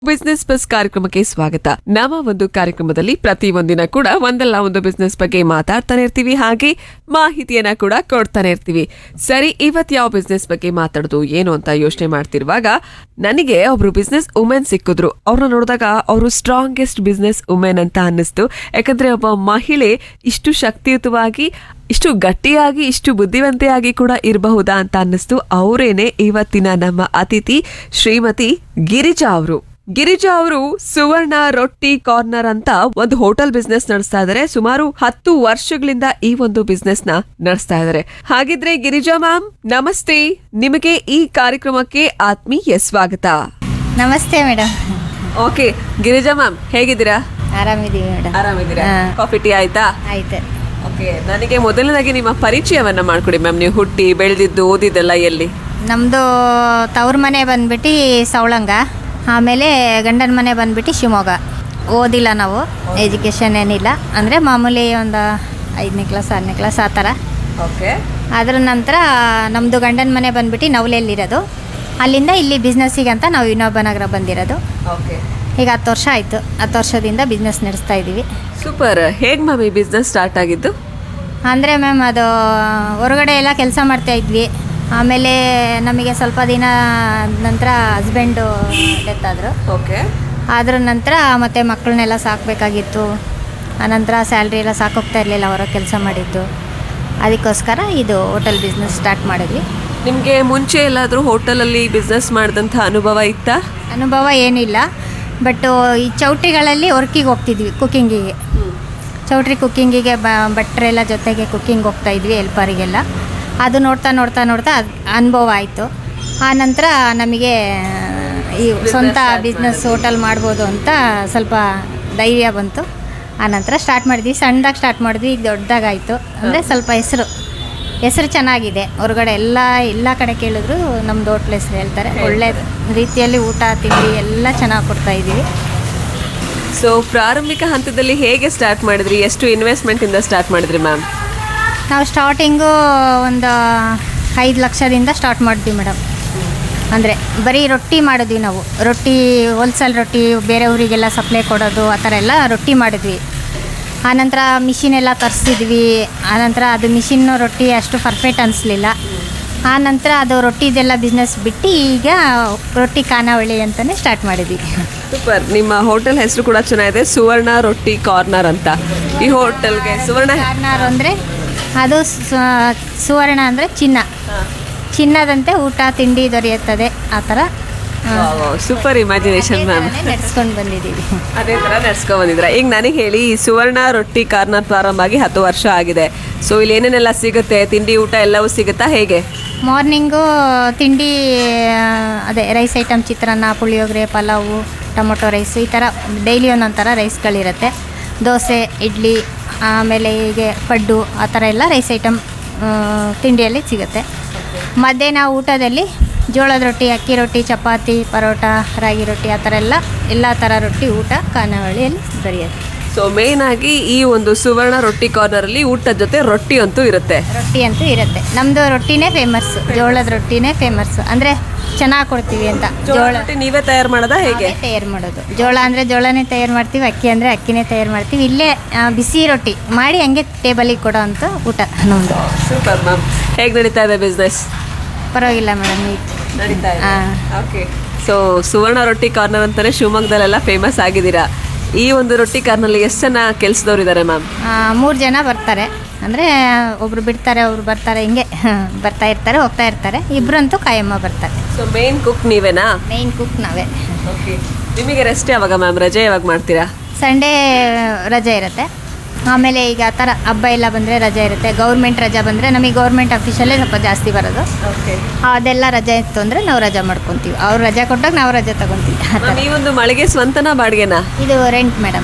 Business bus ಕಾರ್ಯಕ್ರಮಕ್ಕೆ ಸ್ವಾಗತ ನಮ್ಮ ಒಂದು ಕಾರ್ಯಕ್ರಮದಲ್ಲಿ ಪ್ರತಿ ಒಂದಿನ ಕೂಡ ಒಂದಲ್ಲ ಒಂದು ಬಿಸ್ನೆಸ್ ಬಗ್ಗೆ ಮಾತಾಡ್ತಾನೆ ಇರ್ತೀವಿ ಹಾಗೆ ಮಾಹಿತಿಯನ್ನ ಕೂಡ ಕೊಡ್ತಾನೆ ಇರ್ತೀವಿ ಸರಿ ಇವತ್ ಯಾವ ಬಿಸ್ನೆಸ್ ಬಗ್ಗೆ ಮಾತಾಡೋದು ಏನು ಅಂತ ಯೋಚನೆ ಮಾಡ್ತಿರುವಾಗ ನನಗೆ ಒಬ್ರು ಬಿಸ್ನೆಸ್ ವುಮೆನ್ ಸಿಕ್ಕಿದ್ರು ಅವ್ರನ್ನ ನೋಡಿದಾಗ ಅವರು ಸ್ಟ್ರಾಂಗೆಸ್ಟ್ ಬಿಸ್ನೆಸ್ ವುಮೆನ್ ಅಂತ ಅನ್ನಿಸ್ತು ಯಾಕಂದ್ರೆ ಒಬ್ಬ ಮಹಿಳೆ ಇಷ್ಟು ಶಕ್ತಿಯುತವಾಗಿ ಇಷ್ಟು ಗಟ್ಟಿಯಾಗಿ ಇಷ್ಟು ಬುದ್ಧಿವಂತೆಯಾಗಿ ಕೂಡ ಇರಬಹುದಾ ಅಂತ ಅನ್ನಿಸ್ತು ಅವರೇನೆ ಇವತ್ತಿನ ನಮ್ಮ ಅತಿಥಿ ಶ್ರೀಮತಿ ಗಿರಿಜಾ ಅವರು ಗಿರಿಜಾ ಅವರು ಸುವರ್ಣ ರೊಟ್ಟಿ ಕಾರ್ನರ್ ಅಂತ ಒಂದು ಹೋಟೆಲ್ ಬಿಸ್ನೆಸ್ ನಡೆಸ್ತಾ ಇದ್ದಾರೆ ಸುಮಾರು ಹತ್ತು ವರ್ಷಗಳಿಂದ ಈ ಒಂದು ಬಿಸ್ನೆಸ್ ನ ನಡೆಸ್ತಾ ಇದ್ದಾರೆ ಹಾಗಿದ್ರೆ ಗಿರಿಜಾ ಮ್ಯಾಮ್ ನಮಸ್ತೆ ನಿಮಗೆ ಈ ಕಾರ್ಯಕ್ರಮಕ್ಕೆ ಆತ್ಮೀಯ ಸ್ವಾಗತ ನಮಸ್ತೆ ಮೇಡಮ್ ಓಕೆ ಗಿರಿಜಾ ಮ್ಯಾಮ್ ಹೇಗಿದ್ದೀರಾ ಆರಾಮಿದ್ದೀವಿ ಮೇಡಮ್ ಆರಾಮಿದ್ದೀರಾ ಹಾ. ಕಾಫಿ ಟೀ ಆಯ್ತಾ ಆಯ್ತು ಓಕೆ ನನಗೆ ಮೊದಲನೇದಾಗಿ ನಿಮ್ಮ ಪರಿಚಯವನ್ನ ಮಾಡ್ಕೊಡಿ ಮ್ಯಾಮ್ ನೀವು ಹುಟ್ಟಿ ಬೆಳೆದಿದ್ದು ಓದಿದ್ದೆಲ್ಲ ಎಲ್ಲಿ ನಮ್ಮದು ತವ್ರ ಮನೆ ಬಂದ್ಬಿಟ್ಟು ಸವಳಂಗ ಆಮೇಲೆ ಗಂಡನ ಮನೆ ಬಂದ್ಬಿಟ್ಟು ಶಿವಮೊಗ್ಗ ಓದಿಲ್ಲ ನಾವು ಎಜುಕೇಷನ್ ಏನಿಲ್ಲ ಅಂದರೆ ಮಾಮೂಲಿ ಒಂದು ಐದನೇ ಕ್ಲಾಸ್ ಆರನೇ ಕ್ಲಾಸ್ ಆ ಥರ ಓಕೆ ಅದ್ರ ನಂತರ ನಮ್ಮದು ಗಂಡನ ಮನೆ ಬಂದ್ಬಿಟ್ಟು ನವಲೆಯಲ್ಲಿರೋದು ಅಲ್ಲಿಂದ ಇಲ್ಲಿ ಬಿಸ್ನೆಸ್ಸಿಗೆ ಅಂತ ನಾವು ಇನ್ನೊಬ್ಬ ನಗರ ಬಂದಿರೋದು ಓಕೆ ಈಗ ಹತ್ತು ವರ್ಷ ಆಯಿತು ಹತ್ತು ವರ್ಷದಿಂದ ಬಿಸ್ನೆಸ್ ನಡೆಸ್ತಾ ಇದ್ದೀವಿ ಸೂಪರ್ ಹೇಗ್ ಮ್ಯಾಮ್ ಈ ಬಿಸ್ನೆಸ್ ಸ್ಟಾರ್ಟ್ ಆಗಿದ್ದು ಅಂದರೆ ಮ್ಯಾಮ್ ಅದು ಹೊರಗಡೆ ಎಲ್ಲ ಕೆಲಸ ಮಾಡ್ತಾ ಇದ್ವಿ ಆಮೇಲೆ ನಮಗೆ ಸ್ವಲ್ಪ ದಿನ ನಂತರ ಹಸ್ಬೆಂಡು ಡೆತ್ ಆದರು ಓಕೆ ಅದ್ರ ನಂತರ ಮತ್ತೆ ಮಕ್ಕಳನ್ನೆಲ್ಲ ಸಾಕಬೇಕಾಗಿತ್ತು ಆನಂತರ ಸ್ಯಾಲ್ರಿ ಎಲ್ಲ ಸಾಕೋಗ್ತಾ ಇರಲಿಲ್ಲ ಅವರ ಕೆಲಸ ಮಾಡಿದ್ದು ಅದಕ್ಕೋಸ್ಕರ ಇದು ಹೋಟೆಲ್ ಬಿಸ್ನೆಸ್ ಸ್ಟಾರ್ಟ್ ಮಾಡಿದ್ವಿ ನಿಮಗೆ ಮುಂಚೆ ಎಲ್ಲಾದರೂ ಹೋಟೆಲಲ್ಲಿ ಬಿಸ್ನೆಸ್ ಮಾಡಿದಂಥ ಅನುಭವ ಇತ್ತಾ ಅನುಭವ ಏನಿಲ್ಲ ಬಟ್ ಈ ಚೌಟ್ರಿಗಳಲ್ಲಿ ವರ್ಕಿಗೆ ಹೋಗ್ತಿದ್ವಿ ಕುಕ್ಕಿಂಗಿಗೆ ಚೌಟ್ರಿ ಕುಕ್ಕಿಂಗಿಗೆ ಬ ಭಟ್ರೆಲ್ಲ ಜೊತೆಗೆ ಕುಕ್ಕಿಂಗ್ ಹೋಗ್ತಾ ಇದ್ವಿ ಎಲ್ಪರಿಗೆಲ್ಲ ಅದು ನೋಡ್ತಾ ನೋಡ್ತಾ ನೋಡ್ತಾ ಅದ್ ಅನುಭವ ಆಯಿತು ಆ ನಂತರ ನಮಗೆ ಈ ಸ್ವಂತ ಬಿಸ್ನೆಸ್ ಹೋಟೆಲ್ ಮಾಡ್ಬೋದು ಅಂತ ಸ್ವಲ್ಪ ಧೈರ್ಯ ಬಂತು ಆ ನಂತರ ಸ್ಟಾರ್ಟ್ ಮಾಡಿದ್ವಿ ಸಣ್ಣದಾಗಿ ಸ್ಟಾರ್ಟ್ ಮಾಡಿದ್ವಿ ಈಗ ದೊಡ್ಡದಾಗಾಯಿತು ಅಂದರೆ ಸ್ವಲ್ಪ ಹೆಸರು ಹೆಸರು ಚೆನ್ನಾಗಿದೆ ಹೊರಗಡೆ ಎಲ್ಲ ಎಲ್ಲ ಕಡೆ ಕೇಳಿದ್ರು ನಮ್ಮದು ಹೋಟ್ಲ್ ಹೆಸರು ಹೇಳ್ತಾರೆ ಒಳ್ಳೆ ರೀತಿಯಲ್ಲಿ ಊಟ ತಿಂಡಿ ಎಲ್ಲ ಚೆನ್ನಾಗಿ ಕೊಡ್ತಾ ಇದ್ದೀವಿ ಸೊ ಪ್ರಾರಂಭಿಕ ಹಂತದಲ್ಲಿ ಹೇಗೆ ಸ್ಟಾರ್ಟ್ ಮಾಡಿದ್ರಿ ಎಷ್ಟು ಇನ್ವೆಸ್ಟ್ಮೆಂಟ್ ಇಂದ ಸ್ಟಾರ್ಟ್ ಮಾಡಿದ್ರಿ ಮ್ಯಾಮ್ ನಾವು ಸ್ಟಾರ್ಟಿಂಗು ಒಂದು ಐದು ಲಕ್ಷದಿಂದ ಸ್ಟಾರ್ಟ್ ಮಾಡಿದ್ವಿ ಮೇಡಮ್ ಅಂದರೆ ಬರೀ ರೊಟ್ಟಿ ಮಾಡಿದ್ವಿ ನಾವು ರೊಟ್ಟಿ ಹೋಲ್ಸೇಲ್ ರೊಟ್ಟಿ ಬೇರೆ ಊರಿಗೆಲ್ಲ ಸಪ್ಲೈ ಕೊಡೋದು ಆ ಥರ ಎಲ್ಲ ರೊಟ್ಟಿ ಮಾಡಿದ್ವಿ ಆನಂತರ ಮಿಷಿನ್ ಎಲ್ಲ ತರಿಸಿದ್ವಿ ಆನಂತರ ಅದು ಮಿಷಿನ್ ರೊಟ್ಟಿ ಅಷ್ಟು ಪರ್ಫೆಕ್ಟ್ ಅನಿಸ್ಲಿಲ್ಲ ಆನಂತರ ಅದು ರೊಟ್ಟಿದೆಲ್ಲ ಬಿಸ್ನೆಸ್ ಬಿಟ್ಟು ಈಗ ರೊಟ್ಟಿ ಖಾನಾವಳಿ ಅಂತಲೇ ಸ್ಟಾರ್ಟ್ ಮಾಡಿದ್ವಿ ಸೂಪರ್ ನಿಮ್ಮ ಹೋಟೆಲ್ ಹೆಸರು ಕೂಡ ಚೆನ್ನಾಗಿದೆ ಸುವರ್ಣ ರೊಟ್ಟಿ ಕಾರ್ನರ್ ಅಂತ ಈ ಹೋಟೆಲ್ಗೆ ಸುವರ್ಣ ಕಾರ್ನಾರ್ ಅಂದರೆ ಅದು ಸ- ಸುವರ್ಣ ಅಂದರೆ ಚಿನ್ನ ಚಿನ್ನದಂತೆ ಊಟ ತಿಂಡಿ ದೊರೆಯುತ್ತದೆ ಆ ಥರ ಸೂಪರ್ ಇಮ್ಯಾಜಿನೇಷನ್ ಮ್ಯಾಮ್ ನಡೆಸ್ಕೊಂಡು ಬಂದಿದ್ದೀವಿ ಅದೇ ತರ ನಡ್ಸ್ಕೊಂಡ್ ಬಂದಿದ್ರ ಈಗ ನನಗೆ ಹೇಳಿ ಈ ಸುವರ್ಣ ರೊಟ್ಟಿ ಕಾರ್ನರ್ ಪ್ರಾರಂಭ ಆಗಿ ಹತ್ತು ವರ್ಷ ಆಗಿದೆ ಸೊ ಇಲ್ಲಿ ಏನೇನೆಲ್ಲ ಸಿಗುತ್ತೆ ತಿಂಡಿ ಊಟ ಎಲ್ಲವೂ ಸಿಗುತ್ತಾ ಹೇಗೆ ಮಾರ್ನಿಂಗು ತಿಂಡಿ ಆ, ಅದೇ rice item chitranna puliyogare pulao tomato rice ಈ ಥರ ಡೈಲಿ ಒಂದೊಂದು ಥರ ರೈಸ್ಗಳಿರುತ್ತೆ ದೋಸೆ ಇಡ್ಲಿ ಆಮೇಲೆ ಹೀಗೆ ಪಡ್ಡು ಆ ಥರ ಎಲ್ಲ ರೈಸ್ ಐಟಮ್ ತಿಂಡಿಯಲ್ಲಿ ಸಿಗುತ್ತೆ ಮಧ್ಯಾಹ್ನ ಊಟದಲ್ಲಿ ಜೋಳದ ರೊಟ್ಟಿ ಅಕ್ಕಿ ರೊಟ್ಟಿ ಚಪಾತಿ ಪರೋಟ ರಾಗಿ ರೊಟ್ಟಿ ಆ ಥರ ಎಲ್ಲ ಎಲ್ಲ ಥರ ರೊಟ್ಟಿ ಊಟ ಖಾನಾವಳಿಯಲ್ಲಿ ದೊರೆಯುತ್ತೆ ಸೊ ಮೇನ್ ಆಗಿ ಈ ಒಂದು ಸುವರ್ಣ ರೊಟ್ಟಿ ಕಾರ್ನರ್ ಅಲ್ಲಿ ಊಟದ ಜೊತೆ ರೊಟ್ಟಿ ಅಂತೂ ಇರುತ್ತೆ ರೊಟ್ಟಿ ಅಂತೂ ಇರುತ್ತೆ ನಮ್ಮದು ರೊಟ್ಟಿನೇ ಫೇಮಸ್ ಜೋಳದ ರೊಟ್ಟಿನೇ ಫೇಮಸ್ ಅಂದರೆ ಚೆನ್ನಾಗಿ ಕೊಡ್ತೀವಿ ಅಂತ ಜೋಳ ಜೋಳ ರೊಟ್ಟಿ ನೀವೇ ತಯಾರು ಮಾಡೋದಾ ಹೇಗೆ ನಾವೇ ತಯಾರು ಮಾಡೋದು ಜೋಳ ಅಂದರೆ ಜೋಳನೇ ತಯಾರು ಮಾಡ್ತೀವಿ ಅಕ್ಕಿ ಅಂದರೆ ಅಕ್ಕಿನೇ ತಯಾರು ಮಾಡ್ತೀವಿ ಇಲ್ಲೇ ಆ, ಬಿಸಿ ರೊಟ್ಟಿ ಮಾಡಿ ಹಂಗೆ ಟೇಬಲಿಗೆ ಕೊಡೋ ಅಂಥ ಊಟ ನಮ್ಮದು ಸೂಪರ್ ಮ್ಯಾಮ್ ಹೇಗೆ ನಡೀತಾ ಇದೆ ಬಿಸ್ನೆಸ್ ಪರವಾಗಿಲ್ಲ ಮೇಡಮ್ ಈಗ ನಡೀತಾ ಇದೆ ಹಾ. ಓಕೆ ಸೊ ಸುವರ್ಣ ರೊಟ್ಟಿ ಕಾರ್ನರ್ ಅಂತಾನೆ ಶಿವಮೊಗ್ಗದಲ್ಲೆಲ್ಲ ಫೇಮಸ್ ಆಗಿದ್ದೀರಾ ಈ ಒಂದು ರೊಟ್ಟಿ ಕಾರ್ನಲ್ಲಿ ಎಷ್ಟು ಜನ ಕೆಲಸದವ್ರು ಇದ್ದಾರೆ ಮ್ಯಾಮ್ ಮೂರು ಜನ ಬರ್ತಾರೆ ಅಂದರೆ ಒಬ್ರು ಬಿಡ್ತಾರೆ ಒಬ್ರು ಬರ್ತಾರೆ ಹಿಂಗೆ ಬರ್ತಾ ಇರ್ತಾರೆ ಹೋಗ್ತಾ ಇರ್ತಾರೆ ಇಬ್ಬರಂತೂ ಕಾಯಮ್ಮ ಬರ್ತಾರೆ ಸೊ ಮೇನ್ ಕುಕ್ ನೀವೇನಾ ಮೇಯ್ನ್ ಕುಕ್ ನಾವೇ ಓಕೆ ನಿಮಗೆ ರೆಸ್ಟ್ ಯಾವಾಗ ಮ್ಯಾಮ್ ರಜೆ ಯಾವಾಗ ಮಾಡ್ತೀರಾ ಸಂಡೇ ರಜೆ ಇರುತ್ತೆ ಆಮೇಲೆ ಈಗ ಆ ಥರ ಹಬ್ಬ ಎಲ್ಲ ಬಂದರೆ ರಜೆ ಇರುತ್ತೆ ಗೌರ್ಮೆಂಟ್ ರಜೆ ಬಂದರೆ ನಮಗೆ ಗೌರ್ಮೆಂಟ್ ಆಫೀಸಲ್ಲೇ ಸ್ವಲ್ಪ ಜಾಸ್ತಿ ಬರೋದು ಓಕೆ ಅದೆಲ್ಲ ರಜೆ ಇತ್ತು ಅಂದರೆ ನಾವು ರಜೆ ಮಾಡ್ಕೊತೀವಿ ಅವ್ರು ರಜೆ ಕೊಟ್ಟಾಗ ನಾವು ರಜೆ ತಗೊತೀವಿ ಆ ಥರ ಮ್ಯಾಮ್ ಈ ಒಂದು ಮಳಿಗೆ ಸ್ವಂತನ ಬಾಡಿಗೆನಾ ಇದು ರೆಂಟ್ ಮೇಡಮ್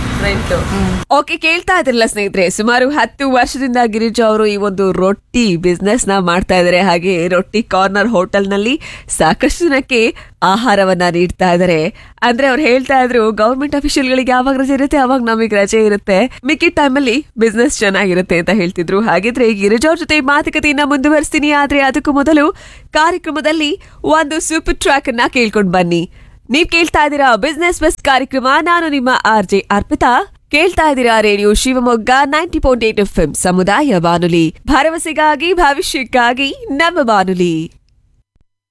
ಓಕೆ ಕೇಳ್ತಾ ಇದ್ರಲ್ಲ ಸ್ನೇಹಿತರೆ ಸುಮಾರು ಹತ್ತು ವರ್ಷದಿಂದ ಗಿರಿಜಾ ಅವರು ಈ ಒಂದು ರೊಟ್ಟಿ ಬಿಸ್ನೆಸ್ ನ ಮಾಡ್ತಾ ಇದ್ದಾರೆ ಹಾಗೆ ರೊಟ್ಟಿ ಕಾರ್ನರ್ ಹೋಟೆಲ್ ನಲ್ಲಿ ಸಾಕಷ್ಟು ಜನಕ್ಕೆ ಆಹಾರವನ್ನ ನೀಡ್ತಾ ಇದ್ದಾರೆ ಅಂದ್ರೆ ಅವ್ರು ಹೇಳ್ತಾ ಇದ್ರು ಗವರ್ಮೆಂಟ್ ಅಫಿಷಿಯಲ್ಗಳಿಗೆ ಯಾವಾಗ ರಜೆ ಇರುತ್ತೆ ಅವಾಗ ನಮಗೆ ರಜೆ ಇರುತ್ತೆ ಮಿಕ್ಕಿದ ಟೈಮಲ್ಲಿ ಬಿಸ್ನೆಸ್ ಚೆನ್ನಾಗಿರುತ್ತೆ ಅಂತ ಹೇಳ್ತಿದ್ರು ಹಾಗಿದ್ರೆ ಗಿರಿಜಾ ಅವ್ರ ಜೊತೆ ಮಾತುಕತೆಯನ್ನ ಮುಂದುವರಿಸ್ತೀನಿ ಆದ್ರೆ ಅದಕ್ಕೂ ಮೊದಲು ಕಾರ್ಯಕ್ರಮದಲ್ಲಿ ಒಂದು ಸೂಪರ್ ಟ್ರ್ಯಾಕ್ ಅನ್ನ ಕೇಳ್ಕೊಂಡು ಬನ್ನಿ ನೀವ್ ಕೇಳ್ತಾ ಇದ್ದೀರಾ ಬಿಸ್ನೆಸ್ ಬೆಸ್ಟ್ ಕಾರ್ಯಕ್ರಮ ನಾನು ನಿಮ್ಮ ಆರ್ ಜೆ ಅರ್ಪಿತಾ ಕೇಳ್ತಾ ಇದ್ದೀರಾ radio Shivamogga ninety point eight F ಸಮುದಾಯ ಬಾನುಲಿ ಭರವಸೆಗಾಗಿ ಭವಿಷ್ಯಕ್ಕಾಗಿ ನಮ್ಮ ಬಾನುಲಿ